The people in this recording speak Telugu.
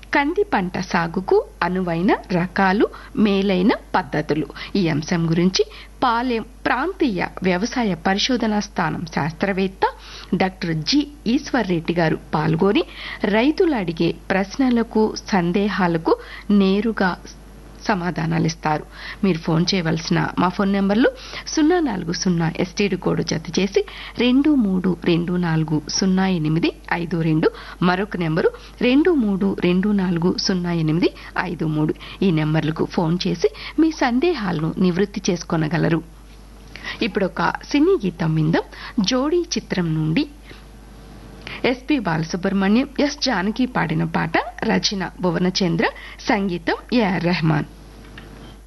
కంది పంట సాగుకు అనువైన రకాలు మేలైన పద్ధతులు ఈ అంశం గురించి పాలెం ప్రాంతీయ వ్యవసాయ పరిశోధనా స్థానం శాస్త్రవేత్త డాక్టర్ జి ఈశ్వర్ రెడ్డి గారు పాల్గొని రైతులు అడిగే ప్రశ్నలకు సందేహాలకు నేరుగా సమాధానాలు ఇస్తారు మీరు ఫోన్ చేయవలసిన మా ఫోన్ నెంబర్లు సున్నా నాలుగు సున్నా ఎస్టీడీ కోడ్ జత చేసి రెండు మూడు రెండు నాలుగు సున్నా ఎనిమిది ఐదు రెండు మరొక నెంబరు రెండు మూడు రెండు నాలుగు సున్నా ఎనిమిది ఐదు మూడు ఈ నెంబర్లకు ఫోన్ చేసి మీ సందేహాలను నివృత్తి చేసుకొనగలరు ఇప్పుడు ఒక సినీ గీతం విందాం జోడీ చిత్రం నుండి ఎస్పి బాలసుబ్రహ్మణ్యం ఎస్ జానకి పాడిన పాట రచన భువనచంద్ర సంగీతం ఏఆర్ రెహమాన్